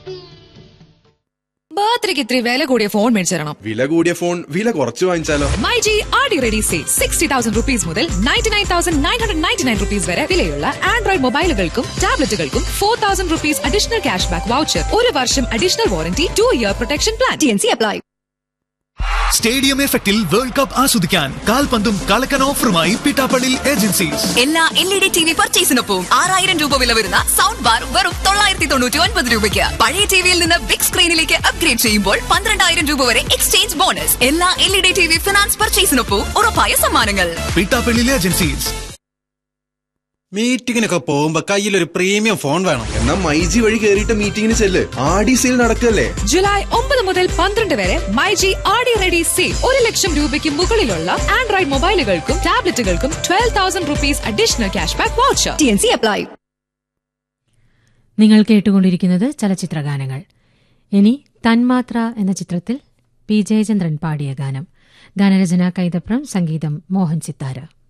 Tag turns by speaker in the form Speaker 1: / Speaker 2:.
Speaker 1: ബർത്ത്ഡേക്ക് ഇത്തിരി വില കൂടിയ ഫോൺ മേടിച്ചു തരണം
Speaker 2: വില കൂടിയ ഫോൺ വില കുറച്ച് വാങ്ങിച്ചാലോ
Speaker 1: My G R D ready say sixty thousand rupees മുതൽ ninety nine thousand nine hundred ninety nine rupees വരെ വിലയുള്ള ആൻഡ്രോയിഡ് മൊബൈലുകൾക്കും ടാബ്ലറ്റുകൾക്കും four thousand rupees additional cash back voucher ഒരു വർഷം additional warranty two year protection plan T N C apply
Speaker 3: stadium എഫക്റ്റിൽ world cup ആസ്വദിക്കാൻ കാൽപന്തും കളക്കൻ ഓഫറുമായി പിട്ടാപ്പള്ളി ഏജൻസീസ്
Speaker 4: എല്ലാ L E D T V പർച്ചേസിനൊപ്പം ആറായിരം രൂപ വില വരുന്ന സൗണ്ട് ബാർ വെറും തൊള്ളായിരത്തി തൊണ്ണൂറ്റി ഒൻപത് രൂപയ്ക്ക് പഴയ ടിവിയിൽ നിന്ന് ബിഗ് സ്ക്രീനിലേക്ക് അപ്ഗ്രേഡ് ചെയ്യുമ്പോൾ പന്ത്രണ്ടായിരം രൂപ വരെ എക്സ്ചേഞ്ച് ബോണസ് എല്ലാ L E D T V finance പർച്ചേസിനൊപ്പം ഉറപ്പായ സമ്മാനങ്ങൾ
Speaker 3: പിട്ടാപ്പള്ളി ഏജൻസീസ്
Speaker 5: മീറ്റിങ്ങിനൊക്കെ പോകുമ്പോ കയ്യിലൊരു പ്രീമിയം ഫോൺ വേണം
Speaker 2: എന്നാ മൈജി വഴി കേറിയിട്ട് മീറ്റിംഗിന് ചെല്ല് ആടി സെയിൽ നടക്കല്ലേ
Speaker 1: ജൂലൈ ഒമ്പത് മുതൽ പന്ത്രണ്ട് വരെ My G R D ready say ഒരു ലക്ഷം രൂപയ്ക്ക് മുകളിലുള്ള ആൻഡ്രോയിഡ് മൊബൈലുകൾക്കും ടാബ്ലറ്റുകൾക്കും twelve thousand rupees additional cash back voucher T N C apply
Speaker 6: നിങ്ങൾ കേട്ടുകൊണ്ടിരിക്കുന്നത് ചലച്ചിത്രഗാനങ്ങൾ ഇനി തന്മാത്ര എന്ന ചിത്രത്തിൽ പി ജയചന്ദ്രൻ പാടിയ ഗാനം ഗാനരചന കൈതപ്രം സംഗീതം മോഹൻ സിത്താര